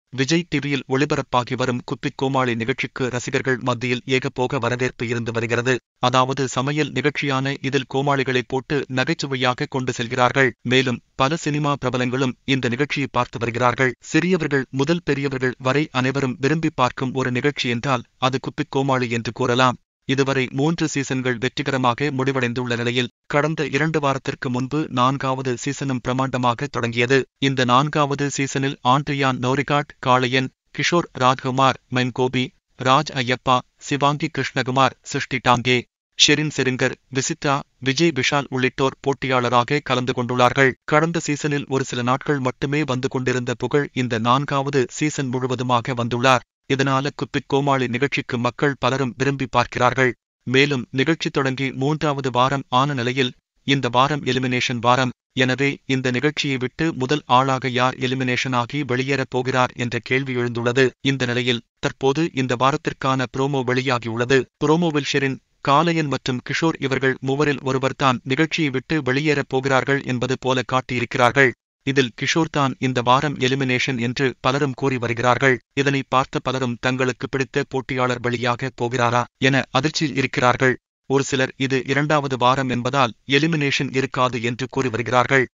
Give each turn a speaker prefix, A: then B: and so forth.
A: விஜய் டிவியில் ஒளிபரப்பாகி வரும் குப்பிக் கோமாளி நிகழ்ச்சிக்கு ரசிகர்கள் மத்தியில் ஏகபோக வரவேற்பு இருந்து வருகிறது அதாவது சமையல் நிகழ்ச்சியான இதில் கோமாளிகளை போட்டு நகைச்சுவையாக கொண்டு செல்கிறார்கள் மேலும் பல சினிமா பிரபலங்களும் இந்த நிகழ்ச்சியை பார்த்து வருகிறார்கள் சிறியவர்கள் முதல் பெரியவர்கள் வரை அனைவரும் விரும்பி பார்க்கும் ஒரு நிகழ்ச்சி என்றால் அது குப்பிக் கோமாளி என்று கூறலாம் இதுவரை மூன்று சீசன்கள் வெற்றிகரமாக முடிவடைந்துள்ள நிலையில் கடந்த இரண்டு வாரத்திற்கு முன்பு நான்காவது சீசனும் பிரமாண்டமாக தொடங்கியது இந்த நான்காவது சீசனில் ஆண்ட்ரியான் நோரிகாட் காளையன் கிஷோர் ராஜ்குமார் மென்கோபி ராஜ் ஐயப்பா சிவாங்கி கிருஷ்ணகுமார் சிருஷ்டி டாங்கே ஷெரின் செரிங்கர் விசித்ரா விஜய் விஷால் உள்ளிட்டோர் போட்டியாளராக கலந்து கொண்டுள்ளார்கள் கடந்த சீசனில் ஒரு சில நாட்கள் மட்டுமே வந்து கொண்டிருந்த புகழ் இந்த நான்காவது சீசன் முழுவதுமாக வந்துள்ளார் இதனால குப்பிக் கோமாளி நிகழ்ச்சிக்கு மக்கள் பலரும் விரும்பி பார்க்கிறார்கள் மேலும் நிகழ்ச்சி தொடங்கி மூன்றாவது வாரம் ஆன நிலையில் இந்த வாரம் எலிமினேஷன் வாரம் எனவே இந்த நிகழ்ச்சியை விட்டு முதல் ஆளாக யார் எலிமினேஷன் ஆகி வெளியேறப் போகிறார் என்ற கேள்வி எழுந்துள்ளது இந்த நிலையில் தற்போது இந்த வாரத்திற்கான புரோமோ வெளியாகியுள்ளது புரோமோவில் ஷெரின் காளையன் மற்றும் கிஷோர் இவர்கள் மூவரில் ஒருவர்தான் நிகழ்ச்சியை விட்டு வெளியேறப் போகிறார்கள் என்பது போல காட்டியிருக்கிறார்கள் இதில் கிஷோர் தான் இந்த வாரம் எலிமினேஷன் என்று பலரும் கூறி வருகிறார்கள் இதனை பார்த்த பலரும் தங்களுக்கு பிடித்த போட்டியாளர் வெளியாக போகிறாரா என அதிர்ச்சியில் இருக்கிறார்கள் ஒரு சிலர் இது இரண்டாவது வாரம் என்பதால் எலிமினேஷன் இருக்காது என்று கூறி வருகிறார்கள்